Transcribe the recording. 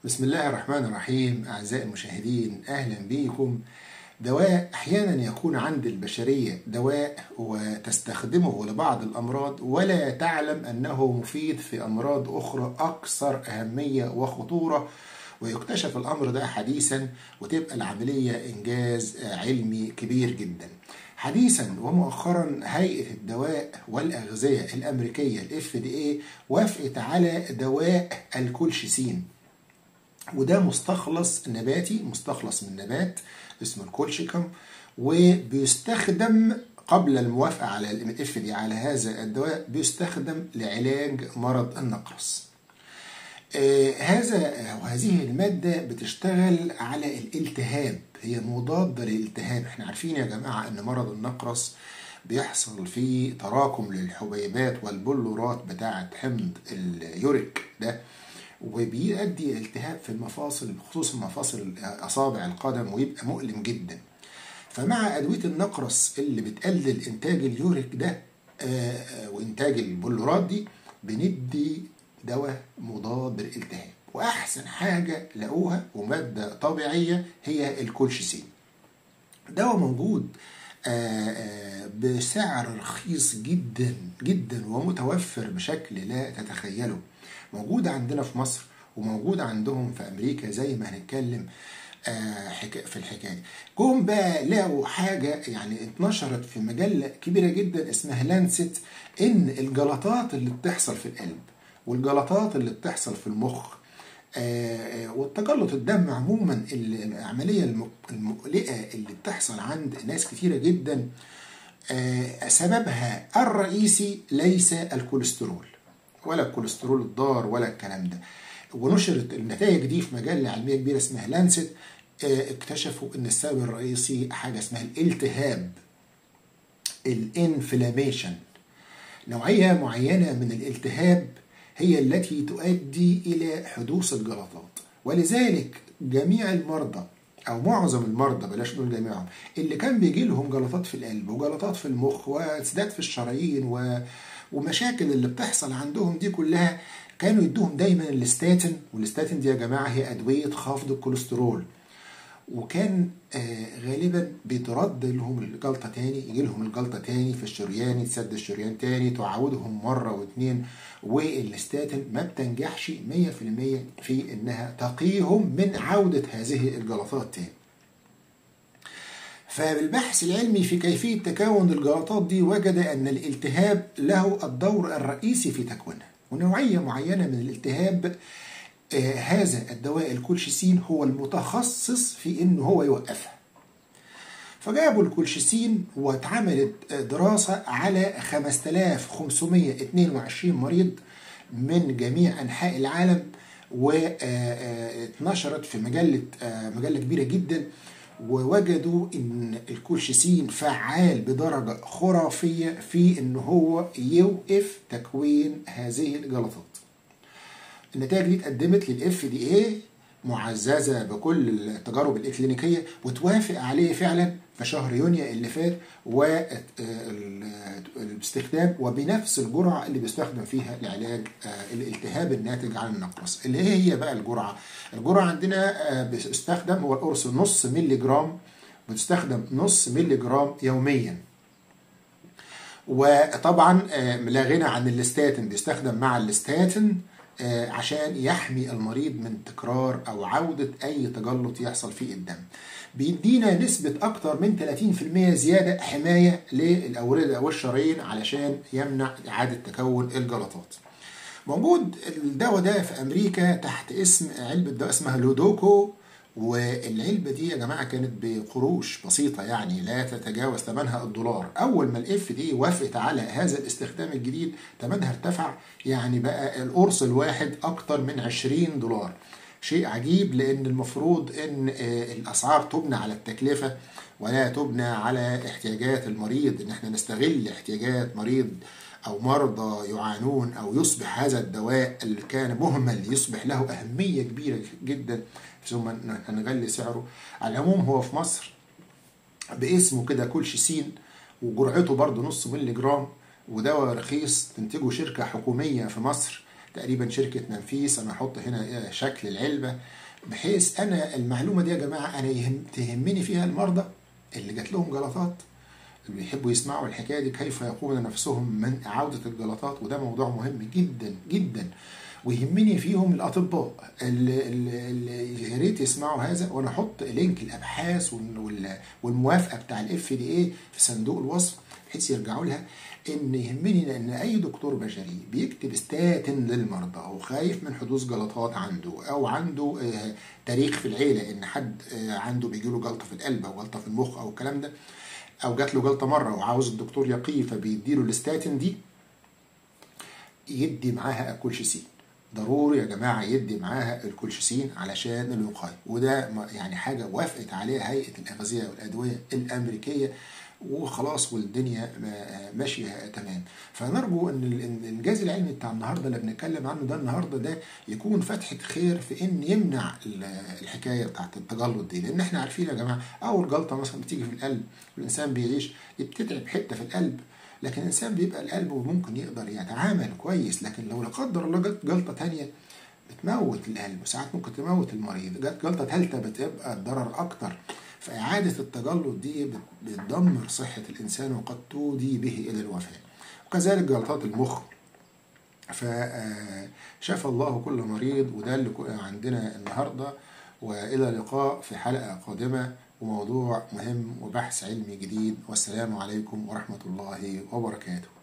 بسم الله الرحمن الرحيم أعزائي المشاهدين أهلا بكم دواء أحيانا يكون عند البشرية دواء وتستخدمه لبعض الأمراض ولا تعلم أنه مفيد في أمراض أخرى أكثر أهمية وخطورة ويكتشف الأمر ده حديثا وتبقى العملية إنجاز علمي كبير جدا حديثا ومؤخرا هيئة الدواء والأغذية الأمريكية ال FDA وافقت على دواء الكولشيسين وده مستخلص نباتي مستخلص من نبات اسمه الكولشيكم وبيستخدم قبل الموافقة على الاف دي على هذا الدواء بيستخدم لعلاج مرض النقرس آه هذا وهذه المادة بتشتغل على الالتهاب هي مضادة للالتهاب احنا عارفين يا جماعة ان مرض النقرس بيحصل فيه تراكم للحبيبات والبلورات بتاعة حمض اليوريك ده وبيؤدي التهاب في المفاصل خصوصا مفاصل اصابع القدم ويبقى مؤلم جدا فمع ادويه النقرس اللي بتقلل انتاج اليوريك ده وانتاج البلورات دي بندي دواء مضاد للالتهاب واحسن حاجه لقوها وماده طبيعيه هي الكولشيسين دواء موجود بسعر رخيص جدا جدا ومتوفر بشكل لا تتخيله موجودة عندنا في مصر وموجودة عندهم في أمريكا زي ما هنتكلم في الحكاية جم بقى لقوا حاجة يعني اتنشرت في مجلة كبيرة جدا اسمها لانست إن الجلطات اللي بتحصل في القلب والجلطات اللي بتحصل في المخ والتجلط الدم عموما العملية المقلقة اللي بتحصل عند ناس كتيرة جدا سببها الرئيسي ليس الكوليسترول ولا الكوليسترول الضار ولا الكلام ده ونشرت النتائج دي في مجله علميه كبيره اسمها لانست اكتشفوا ان السبب الرئيسي حاجه اسمها الالتهاب الانفلاميشن نوعيه معينه من الالتهاب هي التي تؤدي الى حدوث الجلطات ولذلك جميع المرضى او معظم المرضى بلاش نقول جميعهم اللي كان بيجي لهم جلطات في القلب وجلطات في المخ وسداد في الشرايين و ومشاكل اللي بتحصل عندهم دي كلها كانوا يدوهم دايما الاستاتين والاستاتين دي يا جماعه هي ادويه خفض الكوليسترول وكان آه غالبا بيترد لهم الجلطه تاني يجي لهم الجلطه تاني في الشريان يتسد الشريان تاني تعودهم مره واتنين والاستاتين ما بتنجحش 100% في انها تقيهم من عوده هذه الجلطات تاني فبالبحث العلمي في كيفية تكون الجلطات دي وجد أن الالتهاب له الدور الرئيسي في تكوينها ونوعية معينة من الالتهاب آه هذا الدواء الكولشيسين هو المتخصص في أنه هو يوقفها فجابوا الكولشيسين واتعملت دراسة على 5522 مريض من جميع أنحاء العالم واتنشرت في مجلة مجلة كبيرة جدا ووجدوا ان الكولشيسين فعال بدرجه خرافيه في ان هو يوقف تكوين هذه الجلطات. النتائج دي اتقدمت للاف دي اي معززه بكل التجارب الاكلينيكيه وتوافق عليه فعلا في شهر يونيو اللي فات والاستخدام وبنفس الجرعه اللي بيستخدم فيها لعلاج الالتهاب الناتج عن النقرس اللي هي بقى الجرعه الجرعه عندنا بيستخدم هو القرص نص مللي جرام بتستخدم نص مللي جرام يوميا وطبعا لا غنى عن الاستاتين بيستخدم مع الاستاتين عشان يحمي المريض من تكرار او عوده اي تجلط يحصل في الدم بيدينا نسبة أكتر من 30% زيادة حماية للأوردة والشرايين علشان يمنع إعادة تكون الجلطات. موجود الدواء ده في أمريكا تحت اسم علبة دواء اسمها لودوكو والعلبة دي يا جماعة كانت بقروش بسيطة يعني لا تتجاوز ثمنها الدولار أول ما الاف دي وافقت على هذا الاستخدام الجديد ثمنها ارتفع يعني بقى القرص الواحد أكتر من 20 دولار شيء عجيب لان المفروض ان الاسعار تبنى على التكلفه ولا تبنى على احتياجات المريض ان احنا نستغل احتياجات مريض او مرضى يعانون او يصبح هذا الدواء اللي كان مهمل يصبح له اهميه كبيره جدا ثم نغلي سعره على العموم هو في مصر باسمه كده كولشيسين وجرعته برضه نص مللي جرام ودواء رخيص تنتجه شركه حكوميه في مصر تقريبا شركه منفيس انا هحط هنا شكل العلبه بحيث انا المعلومه دي يا جماعه انا يهم تهمني فيها المرضى اللي جات لهم جلطات اللي بيحبوا يسمعوا الحكايه دي كيف يقومون نفسهم من عوده الجلطات وده موضوع مهم جدا جدا ويهمني فيهم الاطباء اللي, اللي يا ريت يسمعوا هذا وانا احط لينك الابحاث والموافقه بتاع الاف دي اي في صندوق الوصف بحيث يرجعوا لها ان يهمني ان اي دكتور بشري بيكتب ستاتن للمرضى او خايف من حدوث جلطات عنده او عنده تاريخ في العيله ان حد عنده بيجي له جلطه في القلب او جلطه في المخ او الكلام ده او جات له جلطه مره وعاوز الدكتور يقيه فبيديله الستاتين دي يدي معاها الكولشيسين ضروري يا جماعه يدي معاها الكولشيسين علشان الوقايه وده يعني حاجه وافقت عليها هيئه الاغذيه والادويه الامريكيه وخلاص والدنيا ماشيه تمام فنرجو ان الانجاز العلمي بتاع النهارده اللي بنتكلم عنه ده النهارده ده يكون فتحه خير في ان يمنع الحكايه بتاعت التجلط دي لان احنا عارفين يا جماعه اول جلطه مثلا بتيجي في القلب والانسان بيعيش بتتعب حته في القلب لكن الانسان بيبقى القلب وممكن يقدر يتعامل كويس لكن لو لا قدر الله جت جلطه ثانيه بتموت القلب وساعات ممكن تموت المريض جت جلطه ثالثه بتبقى الضرر اكتر فإعادة التجلط دي بتدمر صحة الإنسان وقد تودي به إلى الوفاة وكذلك جلطات المخ فشفى الله كل مريض وده اللي عندنا النهاردة وإلى اللقاء في حلقة قادمة وموضوع مهم وبحث علمي جديد والسلام عليكم ورحمة الله وبركاته